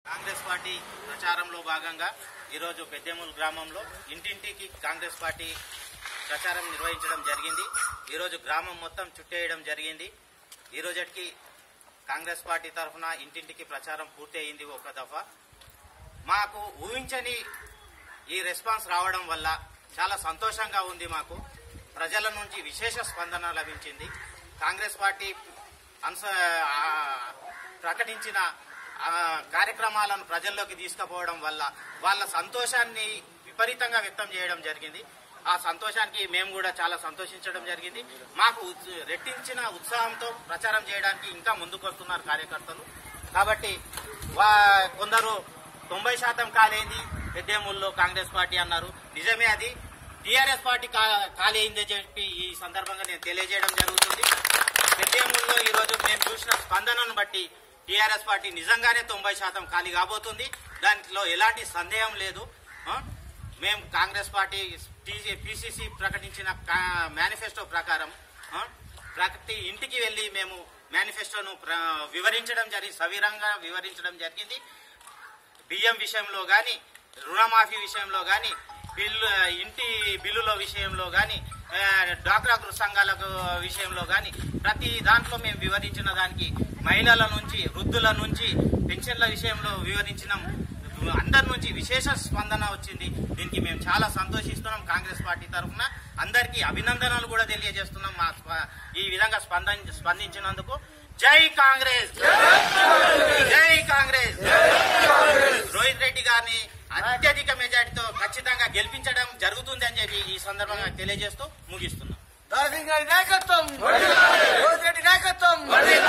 Congress party ప్రచారంలో భాగంగా ఈరోజు పెద్దెమూలు గ్రామంలో ఇంటింటికి కాంగ్రెస్ పార్టీ ప్రచారం నిర్వహించడం జరిగింది ఈరోజు గ్రామం మొత్తం చుట్టేయడం జరిగింది ఈ రోజుకి కాంగ్రెస్ పార్టీ తరఫున ఇంటింటికి ప్రచారం పూర్తి అయింది ఒక దఫా మాకు ఊహించని ఈ రెస్పాన్స్ రావడం వల్ల చాలా సంతోషంగా ఉంది మాకు ప్రజల నుంచి విశేష స్పందన లభించింది కాంగ్రెస్ పార్టీ అంశ ఆ, ప్రకటించిన ఆ, కార్యక్రమాలను ప్రజల్లోకి తీసుకుపోవడం వల్ల వాళ్ళ సంతోషాన్ని విపరీతంగా వ్యక్తం చేయడం జరిగింది ఆ సంతోషానికి మేము కూడా చాలా సంతోషించడం జరిగింది మాకు ఉత్- రెట్టించిన ఉత్సాహంతో ప్రచారం చేయడానికి ఇంకా ముందుకు వస్తున్నారు కార్యకర్తలు కాబట్టి వా కొందరు తొంభై శాతం కాలేంది పెద్దేముల్లో కాంగ్రెస్ పార్టీ అన్నారు నిజమే అది టీఆర్ఎస్ పార్టీ కా- ఖాళీ అయిందని చెప్పి ఈ సందర్భంగా నేను తెలియజేయడం జరుగుతుంది పెద్దేముల్లో ఈ రోజు మేము చూసిన స్పందనను బట్టి టీఆర్ఎస్ పార్టీ నిజంగానే తొంభై శాతం ఖాళీ కాబోతుంది దాంట్లో ఎలాంటి సందేహం లేదు ఆ? మేము కాంగ్రెస్ పార్టీ పిసిసి ప్రకటించిన కా- మేనిఫెస్టో ప్రకారం ఆ? ప్రతి ఇంటికి వెళ్లి మేము మేనిఫెస్టోను ప్ర- వివరించడం జరిగి సవిరంగా వివరించడం జరిగింది బియ్యం విషయంలో గాని రుణమాఫీ విషయంలో గాని బిల్లు ఇంటి బిల్లుల విషయంలో గాని ఆ, డ్వాక్రా గృహ సంఘాలకు విషయంలో గాని ప్రతి దాంట్లో మేము వివరించిన దానికి మహిళల నుంచి వృద్ధుల నుంచి పెన్షన్ల విషయంలో వివరించినాం అందరి నుంచి విశేష స్పందన వచ్చింది దీనికి మేము చాలా సంతోషిస్తున్నాం కాంగ్రెస్ పార్టీ తరఫున అందరికీ అభినందనలు కూడా తెలియజేస్తున్నాం మా స్ప- ఈ విధంగా స్పందన స్పందించినందుకు జై కాంగ్రెస్ జై కాంగ్రెస్ రోహిత్ రెడ్డి గారిని అత్యధిక మెజార్టీతో ఖచ్చితంగా గెలిపించడం జరుగుతుంది అని చెప్పి ఈ సందర్భంగా తెలియజేస్తూ ముగిస్తున్నాం దాసింగ్ గారి నాయకత్వం రోజు రెడ్డి నాయకత్వం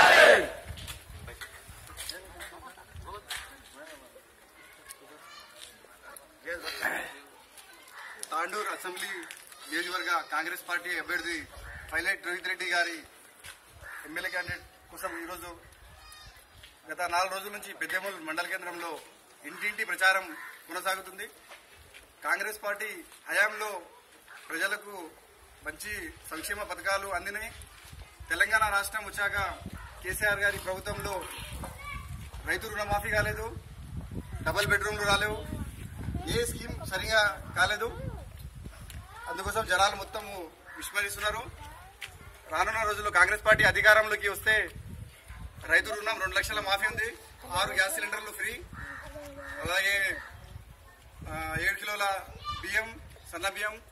తాండూరు అసెంబ్లీ నియోజకవర్గ కాంగ్రెస్ పార్టీ అభ్యర్థి పైలట్ రోహిత్ రెడ్డి గారి ఎమ్మెల్యే క్యాండిడేట్ కోసం ఈరోజు గత నాలుగు రోజుల నుంచి పెద్దమూలు మండల కేంద్రంలో ఇంటింటి ప్రచారం కొనసాగుతుంది కాంగ్రెస్ పార్టీ హయాంలో ప్రజలకు మంచి సంక్షేమ పథకాలు అందినాయి తెలంగాణ రాష్ట్రం వచ్చాక కేసీఆర్ గారి ప్రభుత్వంలో రైతు రుణమాఫీ కాలేదు డబుల్ బెడ్రూమ్లు రాలేవు ఏ స్కీమ్ సరిగా కాలేదు అందుకోసం జనాలు మొత్తం విస్మరిస్తున్నారు రానున్న రోజుల్లో కాంగ్రెస్ పార్టీ అధికారంలోకి వస్తే రైతు రుణం రెండు లక్షల మాఫీ ఉంది ఆరు గ్యాస్ సిలిండర్లు ఫ్రీ అలాగే ఆ, ఏడు కిలోల బియ్యం సన్న బియ్యం